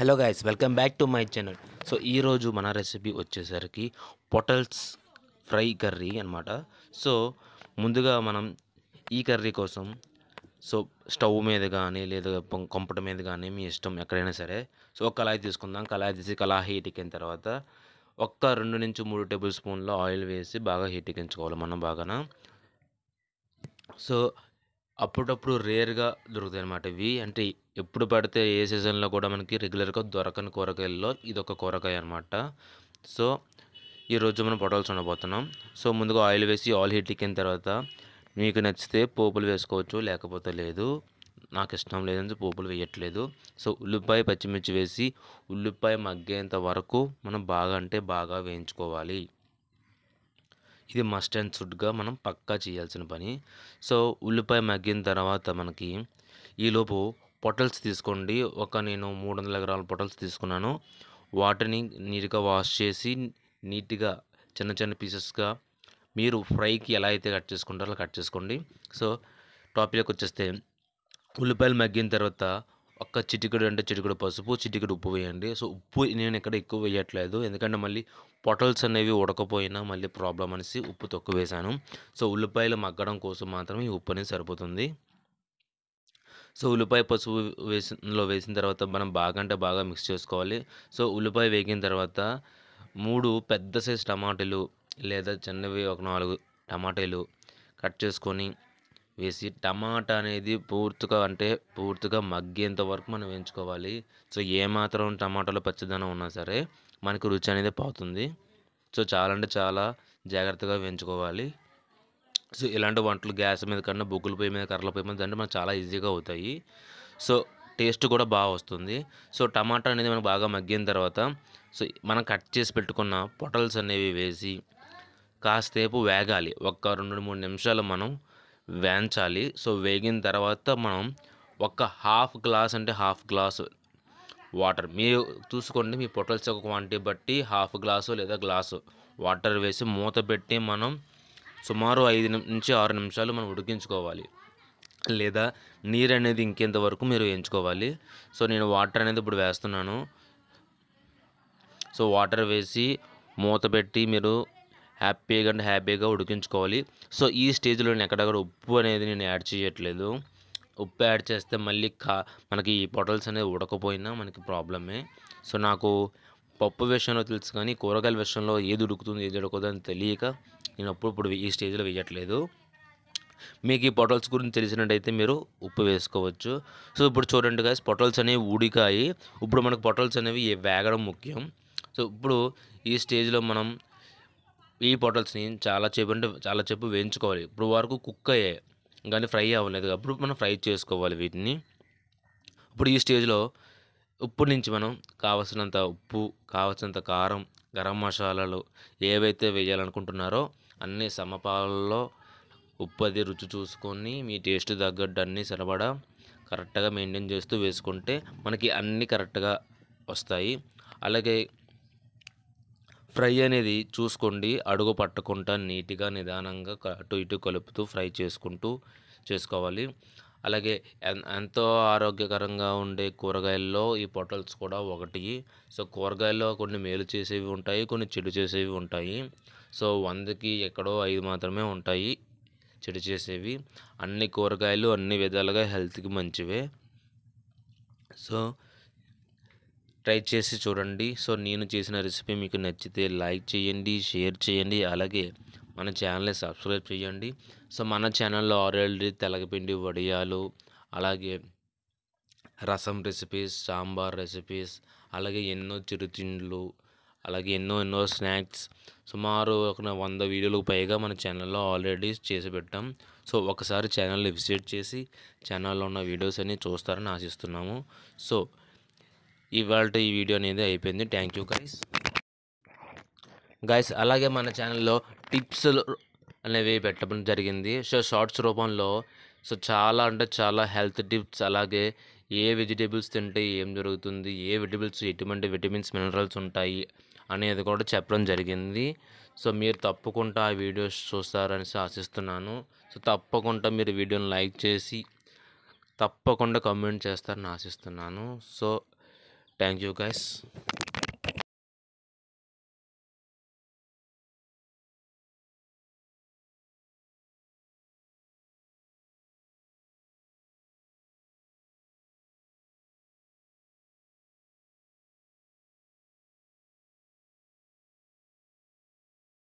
hello guys welcome back to my channel so ఈరోజు మన recipe వచ్చేసరికి పొటల్స్ ఫ్రై కర్రీ అనమాట సో ముందుగా మనం ఈ కర్రీ కోసం సో స్టవ్ మీద కానీ లేదా పొం- కొంపట మీద కానీ మీ ఇష్టం ఎక్కడైనా సరే సో ఒక కళాయి తీసుకుందాం కళాయి తీసి కళాయి హీట్ ఎక్కిన తర్వాత ఒక్క రెండు నుంచి మూడు టేబుల్ స్పూన్ల ఆయిల్ వేసి బాగా హీట్ ఎక్కించుకోవాలి మనం బాగాన సో అప్పుడప్పుడు రేర్గా దొరుకుతాయి అన్నమాట ఇవి అంటే ఎప్పుడు పడితే ఏ సీజన్లో కూడా మనకి రెగ్యులర్గా దొరకని కూరగాయల్లో ఇది ఒక కూరగాయ అనమాట సో ఈరోజు మనం పొటల్స్ ఉండబోతున్నాం సో ముందుగా ఆయిల్ వేసి ఆయిల్ హీట్ ఎక్కిన తర్వాత మీకు నచ్చితే పోపులు వేసుకోవచ్చు లేకపోతే లేదు నాకు ఇష్టం లేదని పోపులు వేయట్లేదు సో ఉల్లిపాయ పచ్చిమిర్చి వేసి ఉల్లిపాయ మగ్గేంత వరకు మనం బాగా అంటే బాగా వేయించుకోవాలి ఇది మస్ట్ అండ్ షుడ్గా మనం పక్కా చేయాల్సిన పని సో ఉల్లిపాయ మగ్గిన తర్వాత మనకి ఈలోపు పొటల్స్ తీసుకోండి ఒక నేను మూడు వందల గ్రాముల పొటల్స్ తీసుకున్నాను వాటిని నీట్గా వాష్ చేసి నీట్గా చిన్న చిన్న పీసెస్గా మీరు ఫ్రైకి ఎలా అయితే కట్ చేసుకుంటారో అలా కట్ చేసుకోండి సో టాపిక్ వచ్చేస్తే ఉల్లిపాయలు మగ్గిన తర్వాత ఒక్క చిటికెడు అంటే చిటికెడు పసుపు చిటికెడు ఉప్పు వేయండి సో ఉప్పు నేను ఇక్కడ ఎక్కువ వేయట్లేదు ఎందుకంటే మళ్ళీ పొటల్స్ అనేవి ఉడకపోయినా మళ్ళీ ప్రాబ్లం అనేసి ఉప్పు తక్కువ వేశాను సో ఉల్లిపాయలు మగ్గడం కోసం మాత్రమే ఈ ఉప్పు అనేది సరిపోతుంది సో ఉల్లిపాయ పసుపు వేసిలో వేసిన తర్వాత మనం బాగా అంటే బాగా మిక్స్ చేసుకోవాలి సో ఉల్లిపాయ వేగిన తర్వాత మూడు పెద్ద సైజ్ టమాటాలు లేదా చిన్నవి ఒక నాలుగు టమాటాలు కట్ చేసుకొని వేసి టమాటా అనేది పూర్తిగా అంటే పూర్తిగా మగ్గేంత వరకు మనం వేయించుకోవాలి సో ఏమాత్రం టమాటాలో పచ్చదనం ఉన్నా సరే మనకు రుచి అనేది పోతుంది సో చాలా అంటే చాలా జాగ్రత్తగా వేయించుకోవాలి సో ఇలాంటి వంటలు గ్యాస్ మీద కన్నా బొగ్గుల పొయ్యి మీద కర్రల పొయ్యి మీద అంటే మనకు చాలా ఈజీగా అవుతాయి సో టేస్ట్ కూడా బాగా వస్తుంది సో టమాటా అనేది మనకు బాగా మగ్గిన తర్వాత సో మనం కట్ చేసి పెట్టుకున్న పొటల్స్ అనేవి వేసి కాసేపు వేగాలి ఒక్క రెండు మూడు నిమిషాలు మనం వేయించాలి సో వేగిన తర్వాత మనం ఒక హాఫ్ గ్లాస్ అంటే హాఫ్ గ్లాసు వాటర్ మీరు చూసుకోండి మీ పొటల్స్ యొక్క క్వాంటిటీ బట్టి హాఫ్ గ్లాసు లేదా గ్లాసు వాటర్ వేసి మూత పెట్టి మనం సుమారు ఐదు నిమి- నుంచి ఆరు నిమిషాలు మనం ఉడికించుకోవాలి లేదా నీరు అనేది ఇంకేంత వరకు మీరు వేయించుకోవాలి సో నేను వాటర్ అనేది ఇప్పుడు వేస్తున్నాను సో వాటర్ వేసి మూత పెట్టి మీరు హ్యాపీగా అంటే హ్యాపీగా ఉడికించుకోవాలి సో ఈ స్టేజ్లో నేను ఎక్కడక్కడ ఉప్పు అనేది నేను యాడ్ చేయట్లేదు ఉప్పు యాడ్ చేస్తే మళ్ళీ కా మనకి ఈ పొటల్స్ అనేది ఉడకపోయినా మనకి ప్రాబ్లమే సో నాకు పప్పు విషయంలో తెలుసు కానీ కూరగాయల విషయంలో ఏది ఉడుకుతుంది ఏది ఉడకదు అని తెలియక నేను అప్పుడు ఇప్పుడు ఈ స్టేజ్లో వేయట్లేదు మీకు ఈ పొటల్స్ గురించి తెలిసినట్టయితే మీరు ఉప్పు వేసుకోవచ్చు సో ఇప్పుడు చూడండి గాయస్ పొటల్స్ అనేవి ఉడికాయి ఇప్పుడు మనకు పొటల్స్ అనేవి ఏ- వేగడం ముఖ్యం సో ఇప్పుడు ఈ స్టేజ్లో మనం ఈ పొటల్స్ని చాలా సేపు అంటే చాలా సేపు వేయించుకోవాలి ఇప్పుడు వరకు కుక్ అయ్యాయి కానీ ఫ్రై అవ్వలేదు అప్పుడు మనం ఫ్రై చేసుకోవాలి వీటిని ఇప్పుడు ఈ స్టేజ్లో ఉప్పు నుంచి మనం కావలసినంత ఉప్పు కావలసినంత కారం గరం మసాలాలు ఏవైతే వేయాలనుకుంటున్నారో అన్ని సమపాలలో ఉప్పు అది రుచి చూసుకొని మీ టేస్ట్ తగ్గట్టు అన్నీ సరిపడా కరెక్ట్గా మెయింటైన్ చేస్తూ వేసుకుంటే మనకి అన్నీ కరెక్ట్గా వస్తాయి అలాగే ఫ్రై అనేది చూసుకోండి అడుగు పట్టకుండా నీట్గా నిదానంగా క- అటు ఇటు కలుపుతూ ఫ్రై చేసుకుంటూ చేసుకోవాలి అలాగే ఎన్- ఎంతో ఆరోగ్యకరంగా ఉండే కూరగాయల్లో ఈ పొటల్స్ కూడా ఒకటి సో కూరగాయల్లో కొన్ని మేలు చేసేవి ఉంటాయి కొన్ని చెడు చేసేవి ఉంటాయి సో వందకి ఎక్కడో ఐదు మాత్రమే ఉంటాయి చెడు చేసేవి అన్ని కూరగాయలు అన్ని విధాలుగా హెల్త్కి మంచివే సో ట్రై చేసి చూడండి సో నేను చేసిన రెసిపీ మీకు నచ్చితే లైక్ చేయండి షేర్ చేయండి అలాగే మన ఛానల్ని సబ్స్క్రైబ్ చేయండి సో మన ఛానల్లో ఆల్రెడీ తెలగపిండి వడియాలు అలాగే రసం రెసిపీస్ సాంబార్ రెసిపీస్ అలాగే ఎన్నో చిరుతిండ్లు అలాగే ఎన్నో ఎన్నో స్నాక్స్ సుమారు ఒక వంద వీడియోలకు పైగా మన ఛానల్లో ఆల్రెడీ చేసి పెట్టాం సో ఒకసారి ఛానల్ని విజిట్ చేసి ఛానల్లో ఉన్న వీడియోస్ అన్ని చూస్తారని ఆశిస్తున్నాము సో ఇవాళ ఈ వీడియో అనేది అయిపోయింది థ్యాంక్ యూ గైస్ గైస్ అలాగే మన ఛానల్లో టిప్స్ అనేవి పెట్టడం జరిగింది సో షార్ట్స్ రూపంలో సో చాలా అంటే చాలా హెల్త్ టిప్స్ అలాగే ఏ వెజిటేబుల్స్ తింటే ఏం జరుగుతుంది ఏ వెజిటేబుల్స్ ఎటువంటి విటమిన్స్ మినరల్స్ ఉంటాయి అనేది కూడా చెప్పడం జరిగింది సో మీరు తప్పకుండా ఆ వీడియోస్ చూస్తారని ఆశిస్తున్నాను సో తప్పకుండా మీరు వీడియోని లైక్ చేసి తప్పకుండా కామెంట్ చేస్తారని ఆశిస్తున్నాను సో థ్యాంక్ యూ గైస్